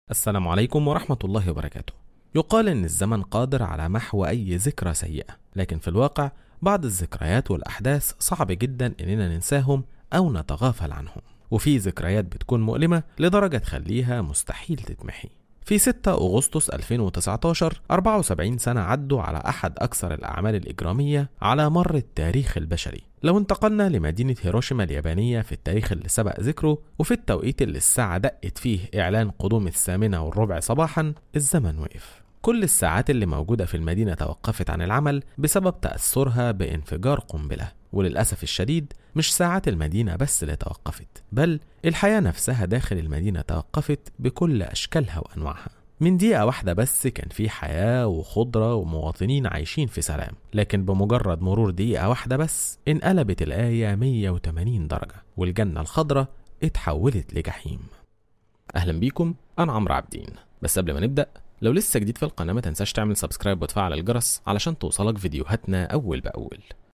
السلام عليكم ورحمة الله وبركاته. يقال إن الزمن قادر على محو أي ذكرى سيئة، لكن في الواقع بعض الذكريات والأحداث صعب جدا إننا ننساهم أو نتغافل عنهم، وفي ذكريات بتكون مؤلمة لدرجة تخليها مستحيل تتمحي. في 6 أغسطس 2019 74 سنة عدوا على أحد أكثر الأعمال الإجرامية على مر التاريخ البشري لو انتقلنا لمدينة هيروشيما اليابانية في التاريخ اللي سبق ذكره وفي التوقيت اللي الساعة دقت فيه إعلان قدوم الثامنة والربع صباحا الزمن وقف كل الساعات اللي موجودة في المدينة توقفت عن العمل بسبب تأثرها بانفجار قنبلة وللأسف الشديد مش ساعات المدينة بس اللي توقفت بل الحياة نفسها داخل المدينة توقفت بكل أشكالها وأنواعها من دقيقة واحدة بس كان في حياة وخضرة ومواطنين عايشين في سلام لكن بمجرد مرور دقيقة واحدة بس انقلبت الآية 180 درجة والجنة الخضراء اتحولت لجحيم أهلا بيكم أنا عمرو عابدين بس قبل ما نبدأ لو لسه جديد في القناة ما تنساش تعمل سبسكرايب وتفعل الجرس علشان توصلك فيديوهاتنا أول بأول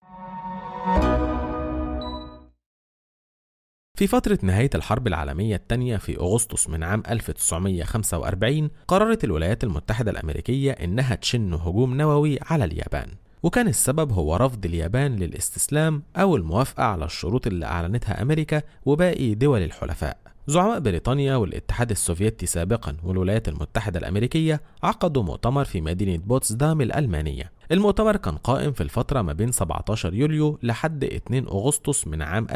في فترة نهاية الحرب العالمية الثانية في أغسطس من عام 1945 قررت الولايات المتحدة الأمريكية إنها تشن هجوم نووي على اليابان وكان السبب هو رفض اليابان للاستسلام أو الموافقة على الشروط اللي أعلنتها أمريكا وباقي دول الحلفاء زعماء بريطانيا والاتحاد السوفيتي سابقا والولايات المتحدة الأمريكية عقدوا مؤتمر في مدينة بوتسدام الألمانية المؤتمر كان قائم في الفترة ما بين 17 يوليو لحد 2 أغسطس من عام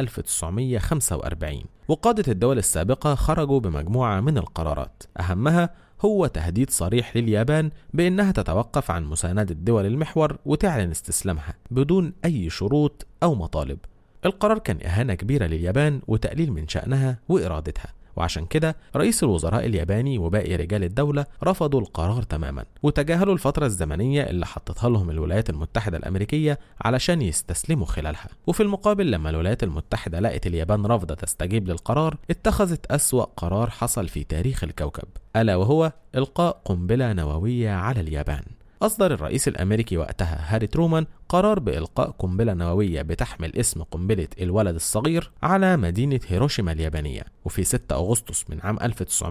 1945 وقادة الدول السابقة خرجوا بمجموعة من القرارات أهمها هو تهديد صريح لليابان بأنها تتوقف عن مساندة دول المحور وتعلن استسلامها بدون أي شروط أو مطالب القرار كان إهانة كبيرة لليابان وتقليل من شأنها وإرادتها وعشان كده رئيس الوزراء الياباني وباقي رجال الدولة رفضوا القرار تماما وتجاهلوا الفترة الزمنية اللي حطتها لهم الولايات المتحدة الأمريكية علشان يستسلموا خلالها وفي المقابل لما الولايات المتحدة لقت اليابان رافضة تستجيب للقرار اتخذت أسوأ قرار حصل في تاريخ الكوكب ألا وهو إلقاء قنبلة نووية على اليابان أصدر الرئيس الأمريكي وقتها هاري ترومان قرار بإلقاء قنبلة نووية بتحمل اسم قنبلة الولد الصغير على مدينة هيروشيما اليابانية وفي 6 أغسطس من عام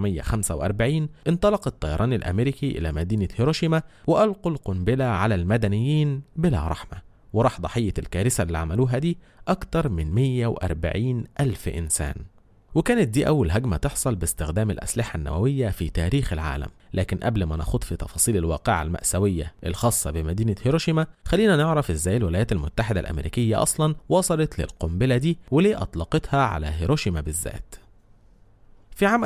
1945 انطلق الطيران الأمريكي إلى مدينة هيروشيما وألقوا القنبلة على المدنيين بلا رحمة وراح ضحية الكارثة اللي عملوها دي أكتر من 140 ألف إنسان وكانت دي أول هجمة تحصل باستخدام الأسلحة النووية في تاريخ العالم لكن قبل ما نخوض في تفاصيل الواقعة المأساوية الخاصة بمدينة هيروشيما خلينا نعرف ازاي الولايات المتحدة الأمريكية أصلا وصلت للقنبلة دي وليه أطلقتها على هيروشيما بالذات في عام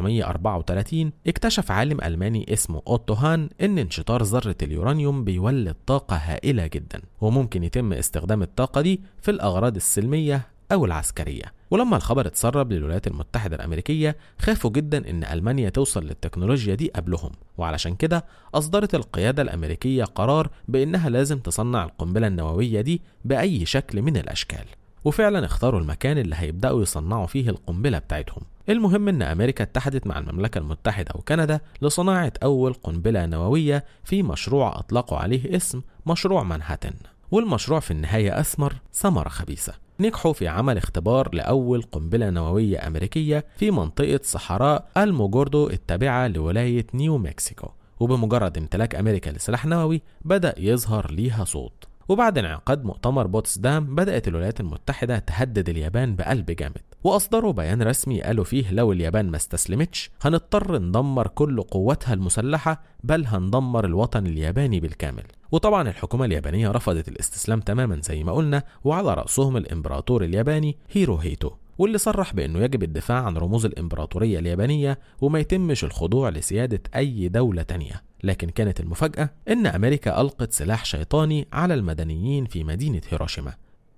1934 اكتشف عالم ألماني اسمه أوتو هان إن انشطار ذرة اليورانيوم بيولد طاقة هائلة جدا وممكن يتم استخدام الطاقة دي في الأغراض السلمية أو العسكرية ولما الخبر اتسرب للولايات المتحدة الأمريكية خافوا جدا إن ألمانيا توصل للتكنولوجيا دي قبلهم وعلشان كده أصدرت القيادة الأمريكية قرار بإنها لازم تصنع القنبلة النووية دي بأي شكل من الأشكال وفعلا اختاروا المكان اللي هيبدأوا يصنعوا فيه القنبلة بتاعتهم المهم ان امريكا اتحدت مع المملكة المتحدة وكندا لصناعة اول قنبلة نووية في مشروع اطلقوا عليه اسم مشروع مانهاتن والمشروع في النهاية اثمر ثمرة خبيثة نجحوا في عمل اختبار لأول قنبلة نووية أمريكية في منطقة صحراء الموجوردو التابعة لولاية نيو مكسيكو وبمجرد امتلاك أمريكا لسلاح نووي بدأ يظهر ليها صوت وبعد انعقاد مؤتمر بوتسدام بدأت الولايات المتحدة تهدد اليابان بقلب جامد وأصدروا بيان رسمي قالوا فيه لو اليابان ما استسلمتش هنضطر ندمر كل قوتها المسلحة بل هندمر الوطن الياباني بالكامل وطبعا الحكومة اليابانية رفضت الاستسلام تماما زي ما قلنا وعلى رأسهم الإمبراطور الياباني هيرو هيتو واللي صرح بأنه يجب الدفاع عن رموز الإمبراطورية اليابانية وما يتمش الخضوع لسيادة أي دولة تانية لكن كانت المفاجأة إن أمريكا ألقت سلاح شيطاني على المدنيين في مدينة هيروشيما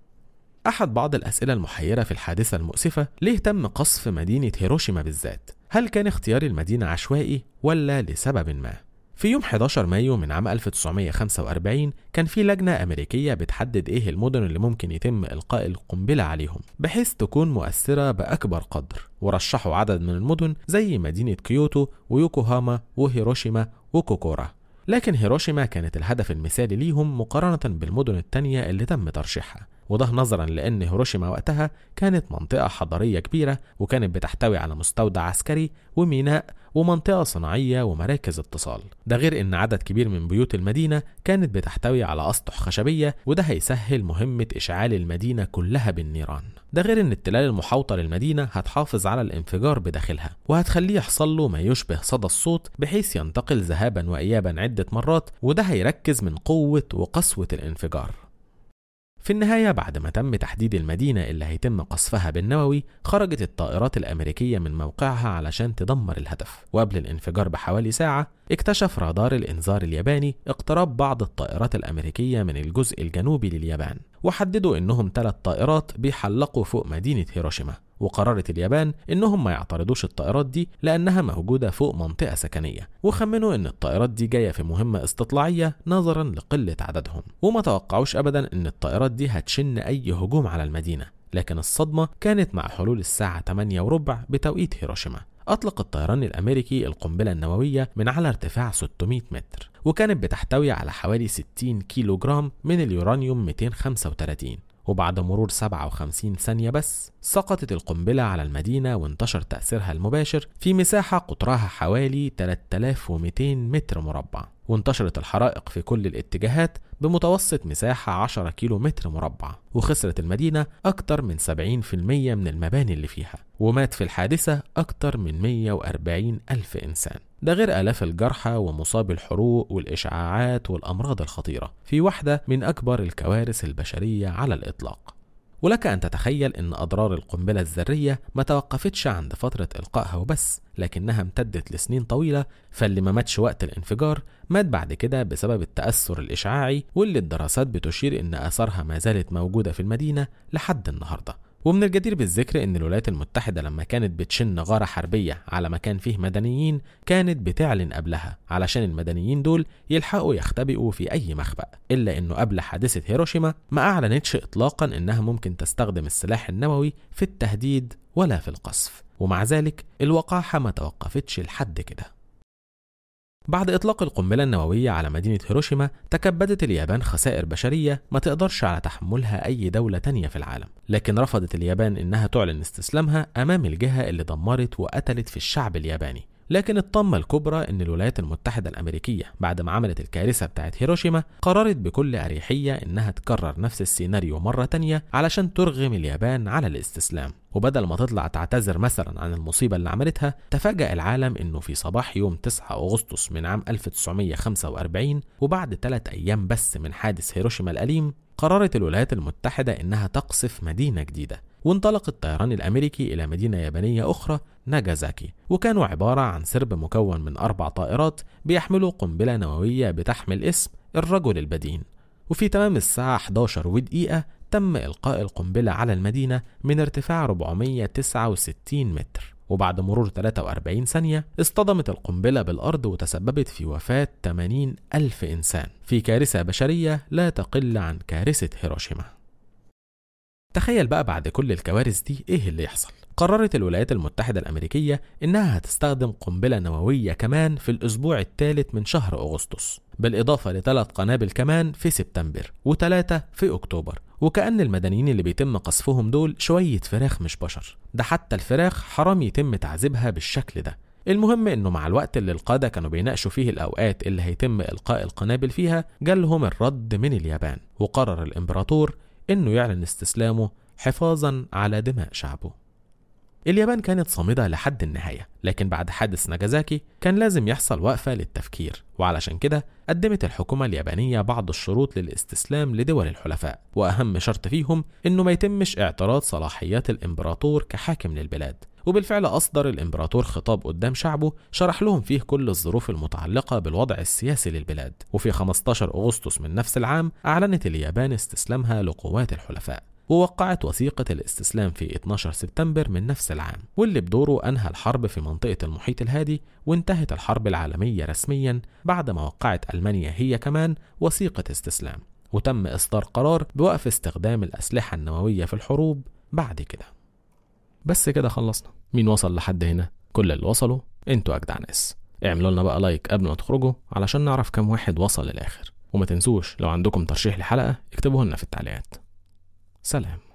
أحد بعض الأسئلة المحيرة في الحادثة المؤسفة ليه تم قصف مدينة هيروشيما بالذات؟ هل كان اختيار المدينة عشوائي ولا لسبب ما؟ في يوم 11 مايو من عام 1945 كان في لجنة أمريكية بتحدد إيه المدن اللي ممكن يتم إلقاء القنبلة عليهم بحيث تكون مؤثرة بأكبر قدر ورشحوا عدد من المدن زي مدينة كيوتو ويوكوهاما وهيروشيما وكوكورا لكن هيروشيما كانت الهدف المثالي ليهم مقارنة بالمدن التانية اللي تم ترشيحها وده نظرا لأن هيروشيما وقتها كانت منطقة حضارية كبيرة وكانت بتحتوي على مستودع عسكري وميناء ومنطقة صناعية ومراكز اتصال ده غير ان عدد كبير من بيوت المدينة كانت بتحتوي على أسطح خشبية وده هيسهل مهمة إشعال المدينة كلها بالنيران ده غير ان التلال المحاوطة للمدينة هتحافظ على الانفجار بداخلها وهتخليه يحصل له ما يشبه صدى الصوت بحيث ينتقل ذهابا وإيابا عدة مرات وده هيركز من قوة وقسوة الانفجار في النهاية بعد ما تم تحديد المدينة اللي هيتم قصفها بالنووي خرجت الطائرات الأمريكية من موقعها علشان تدمر الهدف وقبل الانفجار بحوالي ساعة اكتشف رادار الإنذار الياباني اقتراب بعض الطائرات الأمريكية من الجزء الجنوبي لليابان وحددوا إنهم ثلاث طائرات بيحلقوا فوق مدينة هيروشيما وقررت اليابان انهم ما يعترضوش الطائرات دي لانها موجوده فوق منطقه سكنيه وخمنوا ان الطائرات دي جايه في مهمه استطلاعيه نظرا لقله عددهم وما توقعوش ابدا ان الطائرات دي هتشن اي هجوم على المدينه لكن الصدمة كانت مع حلول الساعة 8 وربع بتوقيت هيروشيما أطلق الطيران الأمريكي القنبلة النووية من على ارتفاع 600 متر وكانت بتحتوي على حوالي 60 كيلو جرام من اليورانيوم 235 وبعد مرور 57 ثانية بس سقطت القنبلة على المدينة وانتشر تأثيرها المباشر في مساحة قطرها حوالي 3200 متر مربع وانتشرت الحرائق في كل الاتجاهات بمتوسط مساحة 10 كيلو متر مربع وخسرت المدينة أكثر من 70% من المباني اللي فيها ومات في الحادثة أكثر من 140 ألف إنسان ده غير آلاف الجرحى ومصاب الحروق والإشعاعات والأمراض الخطيرة في واحدة من أكبر الكوارث البشرية على الإطلاق ولك أن تتخيل أن أضرار القنبلة الذرية ما توقفتش عند فترة إلقائها وبس لكنها امتدت لسنين طويلة فاللي ما ماتش وقت الانفجار مات بعد كده بسبب التأثر الإشعاعي واللي الدراسات بتشير أن آثارها ما زالت موجودة في المدينة لحد النهارده ومن الجدير بالذكر ان الولايات المتحدة لما كانت بتشن غارة حربية على مكان فيه مدنيين كانت بتعلن قبلها علشان المدنيين دول يلحقوا يختبئوا في اي مخبأ الا انه قبل حادثة هيروشيما ما اعلنتش اطلاقا انها ممكن تستخدم السلاح النووي في التهديد ولا في القصف ومع ذلك الوقاحة ما توقفتش لحد كده بعد إطلاق القنبلة النووية على مدينة هيروشيما تكبدت اليابان خسائر بشرية ما تقدرش على تحملها أي دولة تانية في العالم لكن رفضت اليابان إنها تعلن استسلامها أمام الجهة اللي دمرت وقتلت في الشعب الياباني لكن الطامة الكبرى إن الولايات المتحدة الأمريكية بعد ما عملت الكارثة بتاعت هيروشيما قررت بكل أريحية إنها تكرر نفس السيناريو مرة تانية علشان ترغم اليابان على الاستسلام وبدل ما تطلع تعتذر مثلا عن المصيبة اللي عملتها تفاجأ العالم إنه في صباح يوم 9 أغسطس من عام 1945 وبعد ثلاث أيام بس من حادث هيروشيما الأليم قررت الولايات المتحدة إنها تقصف مدينة جديدة وانطلق الطيران الأمريكي إلى مدينة يابانية أخرى ناجازاكي وكانوا عبارة عن سرب مكون من أربع طائرات بيحملوا قنبلة نووية بتحمل اسم الرجل البدين وفي تمام الساعة 11 ودقيقة تم إلقاء القنبلة على المدينة من ارتفاع 469 متر وبعد مرور 43 ثانية اصطدمت القنبلة بالأرض وتسببت في وفاة 80 ألف إنسان في كارثة بشرية لا تقل عن كارثة هيروشيما تخيل بقى بعد كل الكوارث دي ايه اللي يحصل قررت الولايات المتحدة الأمريكية إنها هتستخدم قنبلة نووية كمان في الأسبوع الثالث من شهر أغسطس بالإضافة لثلاث قنابل كمان في سبتمبر وثلاثة في أكتوبر وكأن المدنيين اللي بيتم قصفهم دول شوية فراخ مش بشر ده حتى الفراخ حرام يتم تعذيبها بالشكل ده المهم انه مع الوقت اللي القادة كانوا بيناقشوا فيه الاوقات اللي هيتم القاء القنابل فيها جالهم الرد من اليابان وقرر الامبراطور انه يعلن استسلامه حفاظا على دماء شعبه اليابان كانت صامدة لحد النهاية لكن بعد حادث ناجازاكي كان لازم يحصل وقفة للتفكير وعلشان كده قدمت الحكومة اليابانية بعض الشروط للاستسلام لدول الحلفاء وأهم شرط فيهم إنه ما يتمش اعتراض صلاحيات الإمبراطور كحاكم للبلاد وبالفعل أصدر الإمبراطور خطاب قدام شعبه شرح لهم فيه كل الظروف المتعلقة بالوضع السياسي للبلاد وفي 15 أغسطس من نفس العام أعلنت اليابان استسلامها لقوات الحلفاء ووقعت وثيقة الاستسلام في 12 سبتمبر من نفس العام واللي بدوره أنهى الحرب في منطقة المحيط الهادي وانتهت الحرب العالمية رسميا بعد ما وقعت ألمانيا هي كمان وثيقة استسلام وتم إصدار قرار بوقف استخدام الأسلحة النووية في الحروب بعد كده بس كده خلصنا مين وصل لحد هنا كل اللي وصلوا انتوا أجدع ناس اعملوا لنا بقى لايك قبل ما تخرجوا علشان نعرف كم واحد وصل للآخر وما تنسوش لو عندكم ترشيح لحلقة اكتبوه لنا في التعليقات سلام